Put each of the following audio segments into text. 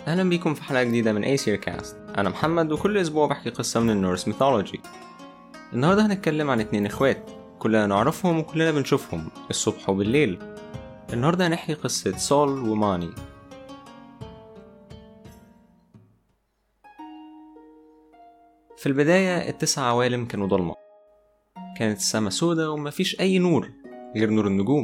أهلا بيكم في حلقة جديدة من أيسير كاست أنا محمد وكل أسبوع بحكي قصة من النورس ميثولوجي النهاردة هنتكلم عن اتنين إخوات كلنا نعرفهم وكلنا بنشوفهم الصبح وبالليل النهاردة هنحكي قصة سول وماني في البداية التسع عوالم كانوا ضلمة كانت السما سودة ومفيش أي نور غير نور النجوم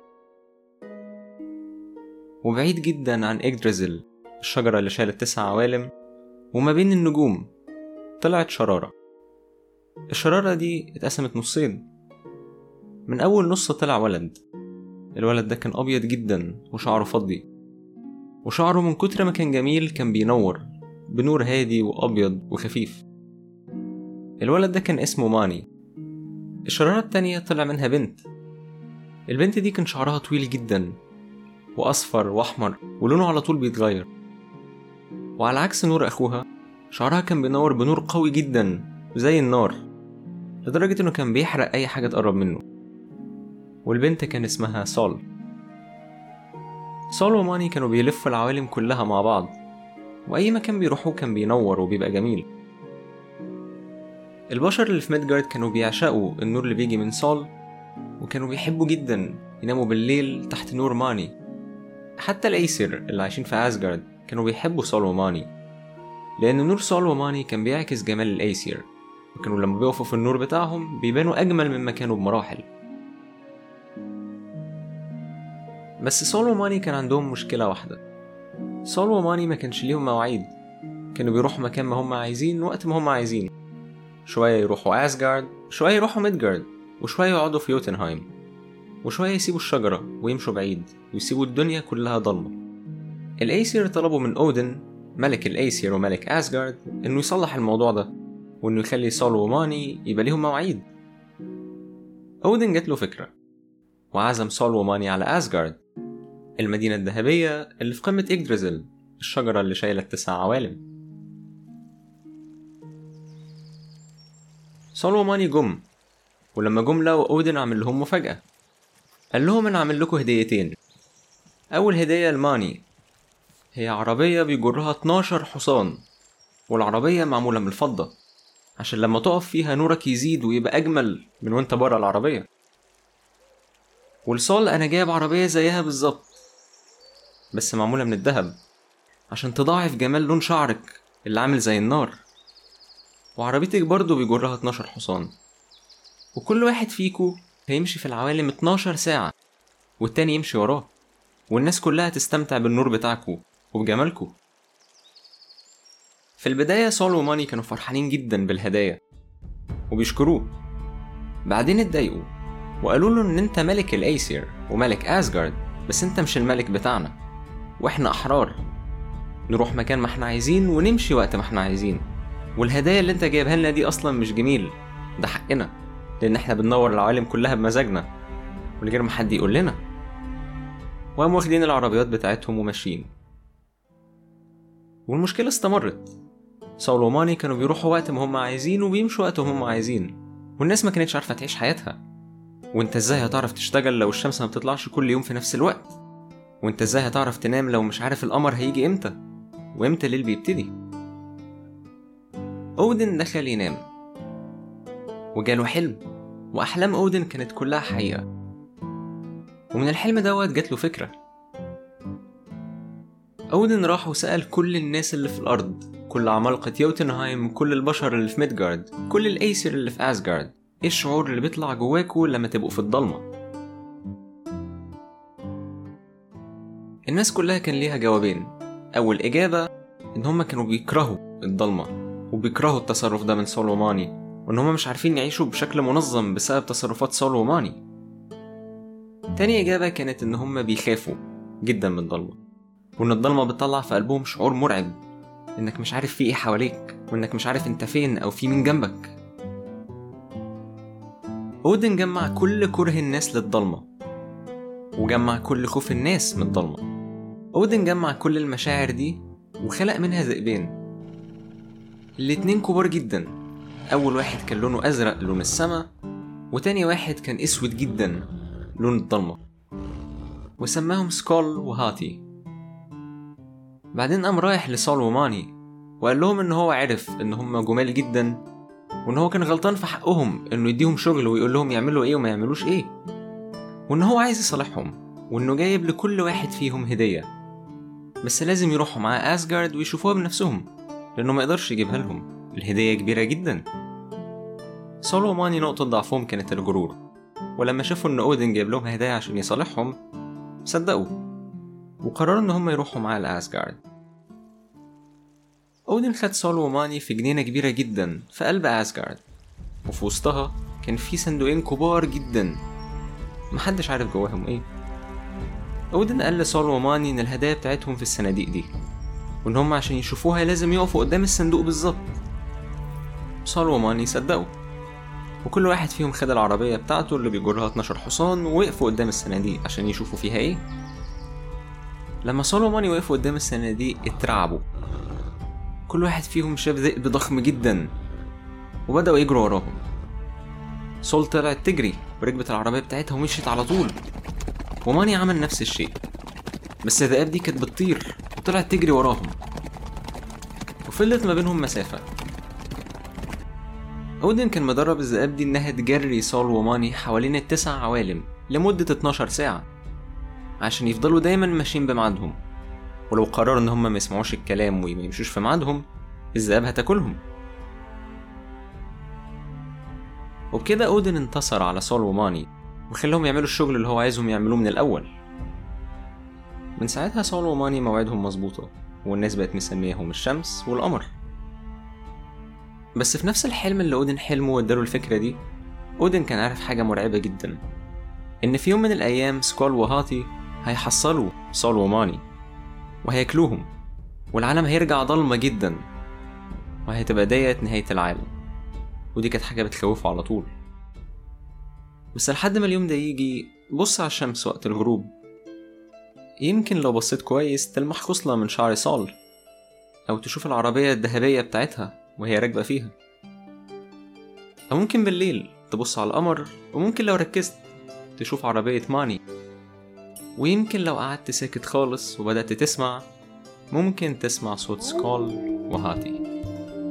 وبعيد جدا عن إجدرزل الشجرة اللي شالت تسع عوالم وما بين النجوم طلعت شرارة الشرارة دي اتقسمت نصين من أول نص طلع ولد الولد ده كان أبيض جدا وشعره فضي وشعره من كتر ما كان جميل كان بينور بنور هادي وأبيض وخفيف الولد ده كان اسمه ماني الشرارة التانية طلع منها بنت البنت دي كان شعرها طويل جدا وأصفر وأحمر ولونه على طول بيتغير وعلى عكس نور أخوها شعرها كان بينور بنور قوي جدا زي النار لدرجة إنه كان بيحرق أي حاجة تقرب منه والبنت كان اسمها سول سول وماني كانوا بيلفوا العوالم كلها مع بعض وأي مكان بيروحوه كان بينور وبيبقى جميل البشر اللي في ميدجارد كانوا بيعشقوا النور اللي بيجي من سول وكانوا بيحبوا جدا يناموا بالليل تحت نور ماني حتى الأيسر اللي عايشين في أسجارد كانوا بيحبوا سول وماني لأن نور سول وماني كان بيعكس جمال الأيسير وكانوا لما بيقفوا في النور بتاعهم بيبانوا أجمل مما كانوا بمراحل بس سول وماني كان عندهم مشكلة واحدة سول وماني ما كانش ليهم مواعيد كانوا بيروحوا مكان ما هم عايزين وقت ما هم عايزين شوية يروحوا أسجارد شوية يروحوا ميدجارد وشوية يقعدوا في يوتنهايم وشوية يسيبوا الشجرة ويمشوا بعيد ويسيبوا الدنيا كلها ضلمة الأيسير طلبوا من أودن ملك الأيسير وملك أسجارد إنه يصلح الموضوع ده وإنه يخلي سول وماني يبقى ليهم مواعيد أودن جات له فكرة وعزم سول وماني على أسجارد المدينة الذهبية اللي في قمة إجدرزل الشجرة اللي شايلة التسع عوالم سول وماني جم ولما جم لقوا أودن عامل لهم مفاجأة قال لهم أنا عامل لكم هديتين أول هدية لماني هي عربية بيجرها 12 حصان والعربية معمولة من الفضة عشان لما تقف فيها نورك يزيد ويبقى أجمل من وانت برا العربية والصال أنا جايب عربية زيها بالظبط بس معمولة من الذهب عشان تضاعف جمال لون شعرك اللي عامل زي النار وعربيتك برضه بيجرها 12 حصان وكل واحد فيكو هيمشي في العوالم 12 ساعة والتاني يمشي وراه والناس كلها تستمتع بالنور بتاعكو وبجمالكو في البداية سول وماني كانوا فرحانين جدا بالهدايا وبيشكروه بعدين اتضايقوا وقالوا له ان انت ملك الايسير وملك اسجارد بس انت مش الملك بتاعنا واحنا احرار نروح مكان ما احنا عايزين ونمشي وقت ما احنا عايزين والهدايا اللي انت جايبها لنا دي اصلا مش جميل ده حقنا لان احنا بننور العوالم كلها بمزاجنا من غير ما حد يقول لنا وقاموا واخدين العربيات بتاعتهم وماشيين والمشكلة استمرت سول وماني كانوا بيروحوا وقت ما هم عايزين وبيمشوا وقت ما هم عايزين والناس ما كانتش عارفة تعيش حياتها وانت ازاي هتعرف تشتغل لو الشمس ما بتطلعش كل يوم في نفس الوقت وانت ازاي هتعرف تنام لو مش عارف القمر هيجي امتى وامتى الليل بيبتدي اودن دخل ينام وجاله حلم واحلام اودن كانت كلها حقيقه ومن الحلم دوت جات له فكره اودن راح وسال كل الناس اللي في الارض كل عمالقه يوتنهايم كل البشر اللي في ميدجارد كل الايسر اللي في اسجارد ايه الشعور اللي بيطلع جواكوا لما تبقوا في الضلمه الناس كلها كان ليها جوابين اول اجابه ان هما كانوا بيكرهوا الضلمه وبيكرهوا التصرف ده من سول وماني وان هما مش عارفين يعيشوا بشكل منظم بسبب تصرفات سول وماني تاني إجابة كانت إن هما بيخافوا جدا من الضلمة وإن الضلمة بتطلع في قلبهم شعور مرعب إنك مش عارف في إيه حواليك وإنك مش عارف أنت فين أو في مين جنبك أودن جمع كل كره الناس للضلمة وجمع كل خوف الناس من الضلمة أودن جمع كل المشاعر دي وخلق منها ذئبين الاتنين كبار جدا أول واحد كان لونه أزرق لون السما وتاني واحد كان أسود جدا لون الضلمة وسماهم سكول وهاتي بعدين قام رايح لسول وماني وقال لهم ان هو عرف ان هم جمال جدا وان هو كان غلطان في حقهم انه يديهم شغل ويقول لهم يعملوا ايه وما يعملوش ايه وان هو عايز يصالحهم وانه جايب لكل واحد فيهم هدية بس لازم يروحوا مع اسجارد ويشوفوها بنفسهم لانه ما يقدرش يجيبها لهم الهدية كبيرة جدا سول وماني نقطة ضعفهم كانت الغرور ولما شافوا ان اودن جايب لهم هدايا عشان يصالحهم صدقوا وقرروا ان هم يروحوا معاه لاسجارد اودن خد سول وماني في جنينة كبيرة جدا في قلب اسجارد وفي وسطها كان في صندوقين كبار جدا محدش عارف جواهم ايه اودن قال لسول وماني ان الهدايا بتاعتهم في الصناديق دي وان هم عشان يشوفوها لازم يقفوا قدام الصندوق بالظبط سول وماني صدقوا وكل واحد فيهم خد العربية بتاعته اللي بيجرها 12 حصان ووقفوا قدام الصناديق عشان يشوفوا فيها ايه لما سول وماني وقفوا قدام الصناديق اترعبوا كل واحد فيهم شاف ذئب ضخم جدا وبدأوا يجروا وراهم سول طلعت تجري وركبت العربية بتاعتها ومشيت على طول وماني عمل نفس الشيء بس الذئاب دي كانت بتطير وطلعت تجري وراهم وفضلت ما بينهم مسافة أودن كان مدرب الذئاب دي إنها تجري سول وماني حوالين التسع عوالم لمدة 12 ساعة عشان يفضلوا دايما ماشيين بميعادهم ولو قرروا إن هما ما يسمعوش الكلام وما يمشوش في ميعادهم الذئاب هتاكلهم وبكده أودن انتصر على سول وماني وخلاهم يعملوا الشغل اللي هو عايزهم يعملوه من الأول من ساعتها سول وماني مواعيدهم مظبوطة والناس بقت مسمياهم الشمس والقمر بس في نفس الحلم اللي أودن حلمه واداله الفكرة دي أودن كان عارف حاجة مرعبة جدا إن في يوم من الأيام سكول وهاتي هيحصلوا سول وماني وهياكلوهم والعالم هيرجع ضلمة جدا وهتبقى ديت نهاية العالم ودي كانت حاجة بتخوفه على طول بس لحد ما اليوم ده يجي بص على الشمس وقت الغروب يمكن لو بصيت كويس تلمح خصلة من شعر سول أو تشوف العربية الذهبية بتاعتها وهي راكبة فيها أو ممكن بالليل تبص على القمر وممكن لو ركزت تشوف عربية ماني ويمكن لو قعدت ساكت خالص وبدأت تسمع ممكن تسمع صوت سكول وهاتي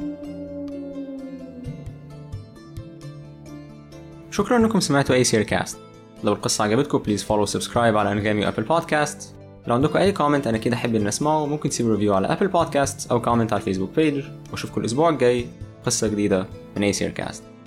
شكرا انكم سمعتوا اي سير كاست لو القصة عجبتكم بليز فولو سبسكرايب على انغامي وابل بودكاست لو عندكم اي كومنت انا كده احب ان اسمعه ممكن تسيبوا ريفيو على ابل بودكاست او كومنت على الفيسبوك بيج واشوفكم الاسبوع الجاي قصة جديدة من اي سير كاست